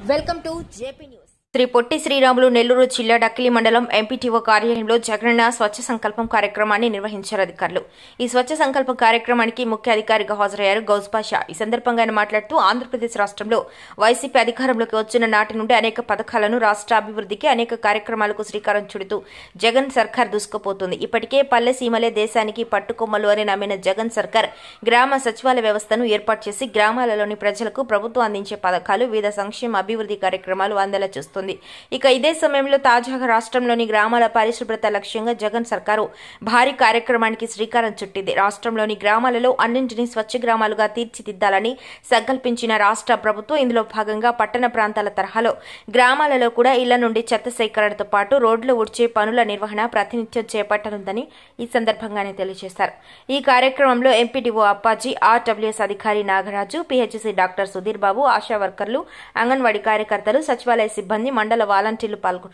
Welcome to JP news Shri Potti Sriramulu Nellore జిల్లా డక్కిలి మండలం MPTO కార్యాలయంలో జగనన్న స్వచ్ఛ సంకల్పం కార్యక్రమాన్ని నిర్వహించారు అధికారులు ఈ స్వచ్ఛ సంకల్పం కార్యక్రమానికి ముఖ్య అధికారిగా హాజరయ్యారు గౌస్ పాషా ఈ సందర్భంగా ఆయన మాట్లాడుతూ ఆంధ్రప్రదేశ్ రాష్ట్రంలో వైసీపీ అధికారంలోకి వచ్చిన నాటి నుండి అనేక పథకాలను రాష్ట్ర అభివృద్ధికి అనేక కార్యక్రమాలకు శ్రీకారం చుడుతూ జగన్ సర్కార్ దూసుకుపోతుంది ఇప్పటికే పల్లె సీమలే దేశానికి పట్టుకొమ్మలు అని నమ్మిన జగన్ సర్కార్ గ్రామ సచివాలయ వ్యవస్థను ఏర్పాటు చేసి గ్రామాలలోని ప్రజలకు ప్రభుత్వం అందించే పథకాలు వివిధ సంక్షేమ అభివృద్ధి కార్యక్రమాలు అందేలా చూస్తుంది ఇక ఇదే సమయంలో తాజాగా రాష్ట్రంలోని గ్రామాల పరిశుభ్రత లక్ష్యంగా జగన్ సర్కారు భారీ కార్యక్రమానికి శ్రీకారం చుట్టింది రాష్ట్రంలోని గ్రామాలలో అన్నింటినీ స్వచ్ఛ గ్రామాలుగా తీర్చిదిద్దాలని సంకల్పించిన రాష్ట్ర ప్రభుత్వం ఇందులో భాగంగా పట్టణ ప్రాంతాల తరహాలో గ్రామాలలో కూడా ఇళ్ల నుండి చెత్త సేకరణతో పాటు రోడ్లు ఉడ్చే పనుల నిర్వహణ ప్రాతినిధ్యం చేపట్టనుందని ఈ సందర్భంగానే తెలియజేశారు ఈ కార్యక్రమంలో ఎంపీడీఓ అప్పాజీ ఆర్డబ్ల్యూఎస్ అధికారి Nagaraju PHC doctor Sudheer Babu ASHA వర్కర్లు అంగన్వాడీ కార్యకర్తలు సచివాలయ సిబ్బంది మండల వాలంటీర్లు పాల్గొన్నారు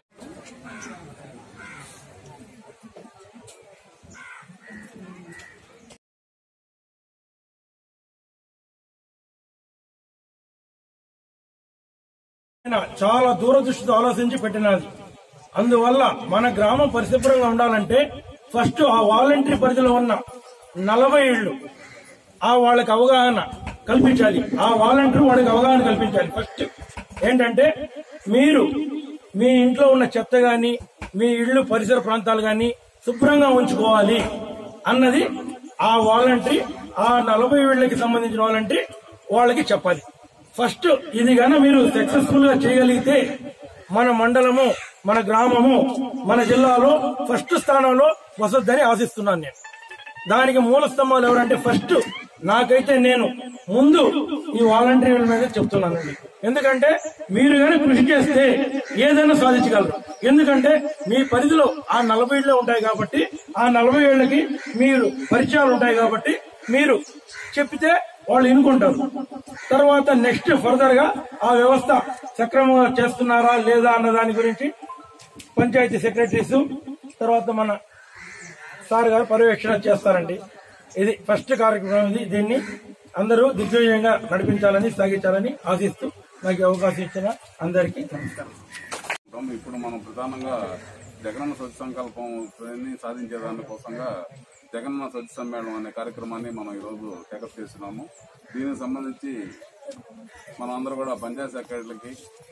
ఆయన చాలా దూరదృష్టితో ఆలోచించి పెట్టినది అందువల్ల మన గ్రామం పరిశుభ్రంగా ఉండాలంటే ఫస్ట్ ఆ వాలంటరీ పరిధిలో ఉన్న నలభై ఇళ్లు ఆ వాళ్ళకి అవగాహన కల్పించాలి ఆ వాలంటరీ వాళ్ళకి అవగాహన కల్పించాలి ఫస్ట్ ఏంటంటే మీరు మీ ఇంట్లో ఉన్న చెత్త గాని మీ ఇళ్ళు పరిసర ప్రాంతాలు గాని శుభ్రంగా ఉంచుకోవాలి అన్నది ఆ వాలంటరీ ఆ నలభై ఇళ్ళకి సంబంధించిన వాలంటరీ వాళ్ళకి చెప్పాలి ఫస్ట్ ఇది గాన మీరు సక్సెస్ఫుల్ గా చేయగలిగితే మన మండలము మన గ్రామము మన జిల్లాలో ఫస్ట్ స్థానంలో వసద్దని ఆశిస్తున్నాను నేను దానికి మూల స్తంభాలు ఎవరంటే ఫస్ట్ నాకైతే నేను ముందు ఈ వాలంటీర్ల మీద చెప్తున్నానండి ఎందుకంటే మీరు కానీ కృషి చేస్తే ఏదైనా సాధించగలరు ఎందుకంటే మీ పరిధిలో ఆ నలభై ఏళ్ళే ఉంటాయి కాబట్టి ఆ నలభై ఏళ్ళకి మీరు పరిచయాలు ఉంటాయి కాబట్టి మీరు చెప్తే వాళ్ళు ఎన్నుకుంటారు తర్వాత నెక్స్ట్ ఫర్దర్ గా ఆ వ్యవస్థ సక్రమంగా చేస్తున్నారా లేదా అన్న దాని గురించి పంచాయతీ సెక్రటరీస్ తర్వాత మన సార్ గారు పర్యవేక్షణ చేస్తారండి ఇది ఫస్ట్ కార్యక్రమం ఇది దీన్ని అందరూ దిగ్విజయంగా నడిపించాలని సాగించాలని ఆశిస్తూ నాకు ఈ అవకాశం ఇచ్చిన అందరికీ నమస్కారం ఉంటాం. ఇప్పుడు మనం ప్రధానంగా జగనన్న స్వచ్ఛ సంకల్పం ని సాధించే దానికోసంగా జగనన్న స్వచ్ఛ సమ్మేళనం అనే కార్యక్రమాన్ని మనం ఈరోజు టేకప్ చేస్తున్నాము దీనికి సంబంధించి మనం అందరూ కూడా పంచాయత్ సెక్రటరీలకి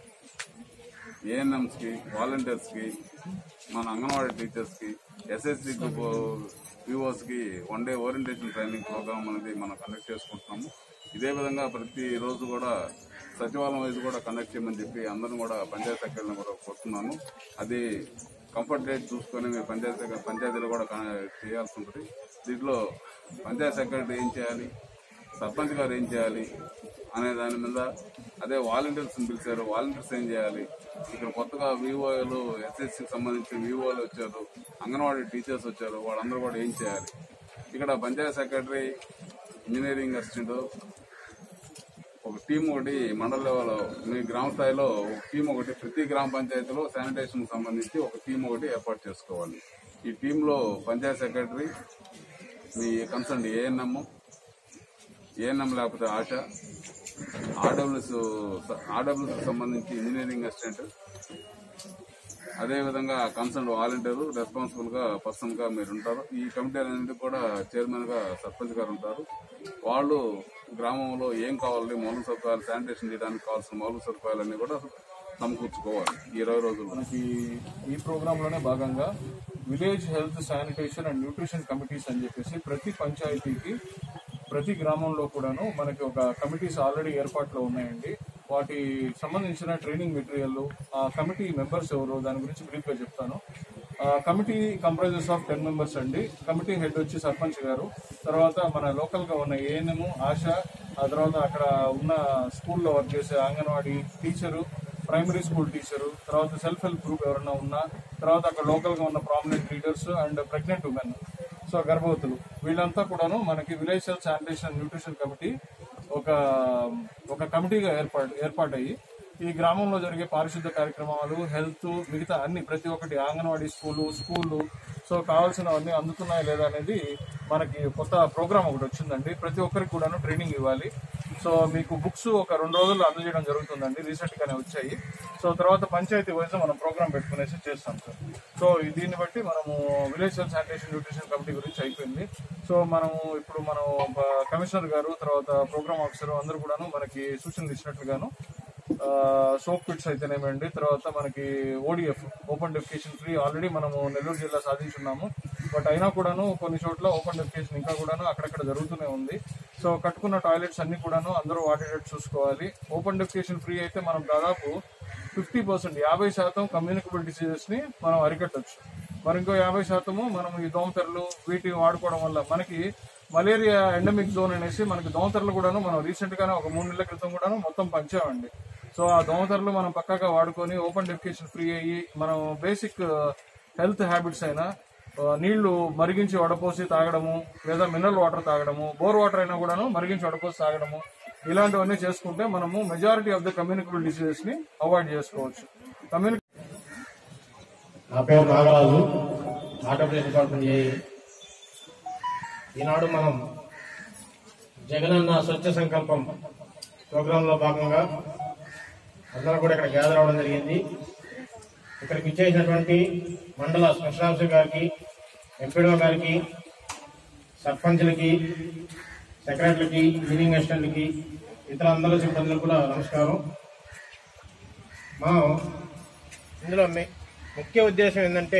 ఏఎన్ఎంస్ కి వాలంటీర్స్ కి మన అంగన్వాడీ టీచర్స్ కి ఎస్ఎస్సి గ్రూప్ వివోస్ కి one day orientation training programme అనేది మనం కండక్ట్ చేసుకుంటున్నాము ఇదే విధంగా ప్రతి రోజు కూడా సచివాలయం వైజ్ కూడా కండక్ట్ చేయమని చెప్పి అందరం కూడా పంచాయత్ సెక్రటరీని కూడా కోరుతున్నాను అది కంఫర్ట్ డేట్ చూసుకొని మీరు పంచాయతీ సెక్ర- పంచాయతీలో కూడా కన- చేయాల్సి ఉంటుంది దీంట్లో పంచాయత్ సెక్రటరీ ఏం చేయాలి సర్పంచ్ గారు ఏం చేయాలి అనే దాని మీద అదే వాలంటీర్స్ పిలిచారు వాలంటీర్స్ ఏం చేయాలి ఇక్కడ కొత్తగా వివోలు ఎస్ఎస్సికి సంబంధించి వివోలు వచ్చారు అంగన్వాడీ టీచర్స్ వచ్చారు వాళ్ళందరూ కూడా ఏం చేయాలి ఇక్కడ పంచాయత్ సెక్రటరీ ఇంజనీరింగ్ అసిస్టెంట్ ఒక టీం ఒకటి మండల లెవెల్ మీ గ్రామ స్థాయిలో ఒక టీం ఒకటి ప్రతి గ్రామ పంచాయతీలో శానిటేషన్ సంబంధించి ఒక టీం ఒకటి ఏర్పాటు చేసుకోవాలి ఈ టీంలో పంచాయత్ సెక్రటరీ మీ కన్సర్న్ ఏఎన్ఎం ఏఎన్ఎం లేకపోతే ఆశ ఆర్డబ్ల్యూస్ ఆర్డబ్ల్యూస్ సంబంధించి ఇంజనీరింగ్ అసిస్టెంట్ అదేవిధంగా కన్సర్న్ వాలంటీర్ రెస్పాన్సిబుల్ గా పర్సన్ గా మీరు ఉంటారు ఈ కమిటీ అనేది కూడా చైర్మన్ గా సర్పంచ్ గారు ఉంటారు వాళ్ళు గ్రామంలో ఏం కావాలి మౌలిక సదుపాయాలు శానిటేషన్ చేయడానికి కావాల్సిన మౌలిక సదుపాయాలన్నీ కూడా సమకూర్చుకోవాలి ఈ ఇరవై రోజుల్లో మనకి ఈ ప్రోగ్రామ్ లోనే భాగంగా village health sanitation and nutrition committees అని చెప్పేసి ప్రతి పంచాయతీకి ప్రతి గ్రామంలో కూడాను మనకి ఒక కమిటీస్ ఆల్రెడీ ఏర్పాట్లో ఉన్నాయండి వాటి సంబంధించిన ట్రైనింగ్ మెటీరియల్ ఆ కమిటీ మెంబర్స్ ఎవరు దాని గురించి బ్రీఫ్ గా చెప్తాను ఆ committee comprises of ten members అండి కమిటీ హెడ్ వచ్చి సర్పంచ్ గారు తర్వాత మన లోకల్ గా ఉన్న ఏఎన్ఎం ఆశ ఆ తర్వాత అక్కడ ఉన్న స్కూల్లో వర్క్ చేసే Anganwadi teacher primary school teacher తర్వాత సెల్ఫ్ హెల్ప్ గ్రూప్ ఎవరైనా ఉన్నా తర్వాత అక్కడ లోకల్ గా ఉన్న prominent leaders and pregnant women so గర్భవతులు వీళ్ళంతా కూడాను మనకి village health sanitation nutrition committee ఒక ఒక కమిటీగా ఏర్పాటు ఏర్పాటయ్యి ఈ గ్రామంలో జరిగే పారిశుద్ధ కార్యక్రమాలు హెల్త్ మిగతా అన్ని ప్రతి ఒక్కటి అంగన్వాడీ స్కూలు స్కూళ్ళు సో కావాల్సినవన్నీ అందుతున్నాయా లేదా అనేది మనకి కొత్త ప్రోగ్రామ్ ఒకటి వచ్చిందండి ప్రతి ఒక్కరికి కూడాను ట్రైనింగ్ ఇవ్వాలి సో మీకు బుక్స్ ఒక రెండు రోజుల్లో అందజేయడం జరుగుతుందండి రీసెంట్ గానే వచ్చాయి సో తర్వాత పంచాయతీ వైజ్ మనం ప్రోగ్రామ్ పెట్టుకునేసి చేస్తాం సార్ సో ఈ- దీన్ని బట్టి మనము village health sanitation nutrition committee గురించి అయిపోయింది సో మనము ఇప్పుడు మనం బ- కమిషనర్ గారు తర్వాత ప్రోగ్రామ్ ఆఫీసర్ అందరూ కూడాను మనకి సూచనలు ఇచ్చినట్లుగాను సోప్ పిట్స్ అయితేనేమండి తర్వాత మనకి ODF open defecation free already మనము నెల్లూరు జిల్లా సాధించున్నాము బట్ అయినా కూడాను కొన్ని చోట్ల ఓపెన్ డెఫికేషన్ ఇంకా కూడాను అక్కడక్కడ జరుగుతూనే ఉంది సో కట్టుకున్న టాయిలెట్స్ అన్ని కూడాను అందరూ వాడేటట్టు చూసుకోవాలి ఓపెన్ డెఫికేషన్ ఫ్రీ అయితే మనం దాదాపు ఫిఫ్టీ పర్సెంట్ యాభై శాతం కమ్యూనికబుల్ డిసీజెస్ ని మనం అరికట్టచ్చు మరి ఇంకో యాభై శాతము మనం ఈ దోమతెరలు వీటిని వాడుకోవడం వల్ల మనకి మలేరియా ఎండమిక్ జోన్ అనేసి మనకి దోమతెరలు కూడాను మనం రీసెంట్ గానే ఒక మూడు నెలల క్రితం కూడాను మొత్తం పంచామండి సో ఆ దోమతెరలు మనం పక్కాగా వాడుకొని ఓపెన్ డెఫికేషన్ ఫ్రీ అయ్యి మనం బేసిక్ హెల్త్ హ్యాబిట్స్ అయినా ఆ, నీళ్లు మరిగించి వడపోసి తాగడము లేదా మినరల్ వాటర్ తాగడము బోర్ వాటర్ అయినా కూడాను మరిగించి వడపోసి తాగడము ఇలాంటివన్నీ చేసుకుంటే మనము majority of the communicable diseases ని అవాయిడ్ చేసుకోవచ్చు కమ్యూని నా పేరు నాగరాజు ఆటోప్లేస్ డిపార్ట్మెంట్ చేయి ఈనాడు మనం జగనన్న స్వచ్ఛ సంకల్పం ప్రోగ్రాంలో భాగంగా అందరూ కూడా ఇక్కడ గ్యాదర్ అవడం జరిగింది ఇక్కడికి ఇచ్చేసినటువంటి మండల స్పెషల్ ఆఫీసర్ గారికి ఎంపీడో గారికి సర్పంచ్లకి సెక్రటరీకి ఇంజనీరింగ్ అసిస్టెంట్లకి ఇతర అందరూ సిబ్బందులకు కూడా నమస్కారం మనం ఇందులో మే- ముఖ్య ఉద్దేశం ఏంటంటే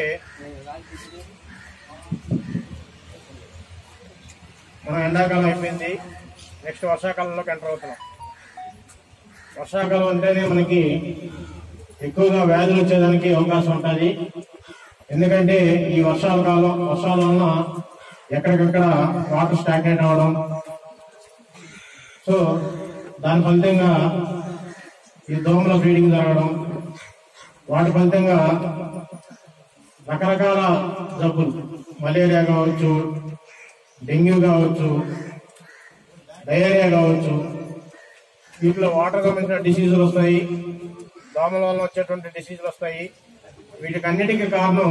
మనం ఎండాకాలం అయిపోయింది నెక్స్ట్ వర్షాకాలంలోకి ఎంటర్ అవుతున్నాం వర్షాకాలం అంటేనే మనకి ఎక్కువగా వ్యాధులు వచ్చేదానికి అవకాశం ఉంటుంది ఎందుకంటే ఈ వర్షాల కాలం వర్షాల వలన ఎక్కడికక్కడ వాటర్ స్టాగ్నేట్ అవడం సో దాని ఫలితంగా ఈ దోమల బ్రీడింగ్ జరగడం వాటి ఫలితంగా రకరకాల జబ్బులు మలేరియా కావచ్చు డెంగ్యూ కావచ్చు డయేరియా కావచ్చు వీటిలో వాటర్ సంబంధించిన డిసీజులు వస్తాయి దోమల వల్ల వచ్చేటువంటి డిసీజులు వస్తాయి వీటికి అన్నిటికీ కారణం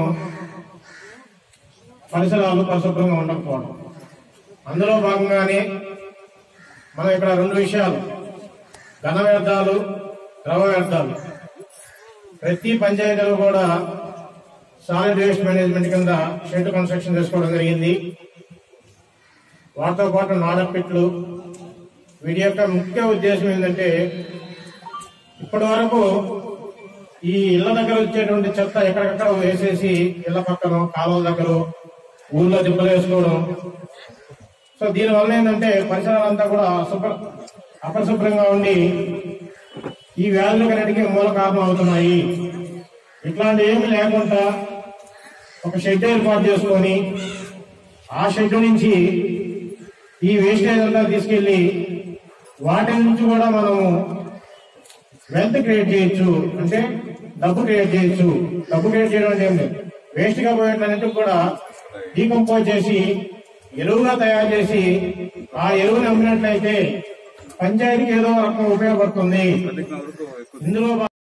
పరిసరాలు పరిశుభ్రంగా ఉండకపోవడం అందులో భాగంగానే మనం ఇక్కడ రెండు విషయాలు ఘన వ్యర్థాలు ద్రవ వ్యర్థాలు ప్రతి పంచాయతీలో కూడా సాలిడ్ వేస్ట్ మేనేజ్మెంట్ కింద షెడ్ కన్స్ట్రక్షన్ చేసుకోవడం జరిగింది వాటితో పాటు నాడపిట్లు వీటి యొక్క ముఖ్య ఉద్దేశం ఏంటంటే ఇప్పటి వరకు ఈ ఇళ్ల దగ్గర వచ్చేటువంటి చెత్త ఎక్కడికక్కడ వేసేసి ఇళ్ల పక్కన కాలువల దగ్గర ఊళ్ళో దిబ్బలు వేసుకోవడం సో దీని వల్ల ఏంటంటే పరిసరాలంతా కూడా శుభ్ర అపరిశుభ్రంగా ఉండి ఈ వ్యాధులకన్నిటికీ మూల కారణం అవుతున్నాయి ఇట్లాంటి ఏమి లేకుండా ఒక షెడ్ ఏర్పాటు చేసుకొని ఆ షెడ్ నుంచి ఈ వేస్టేజ్ అంతా తీసుకెళ్లి వాటి నుంచి కూడా మనము వెల్త్ క్రియేట్ చేయొచ్చు అంటే డబ్బు క్రియేట్ చేయొచ్చు డబ్బు క్రియేట్ చేయడం అంటే ఏం లేదు వేస్ట్ గా పోయేటన్నిటికి కూడా డీకంపోజ్ చేసి ఎరువుగా తయారు చేసి ఆ ఎరువుని అమ్మినట్లయితే పంచాయతీకి ఏదో ఒక రకంగా ఉపయోగపడుతుంది ప్రతిజ్ఞ వరకు ఎక్కువ ఇందులో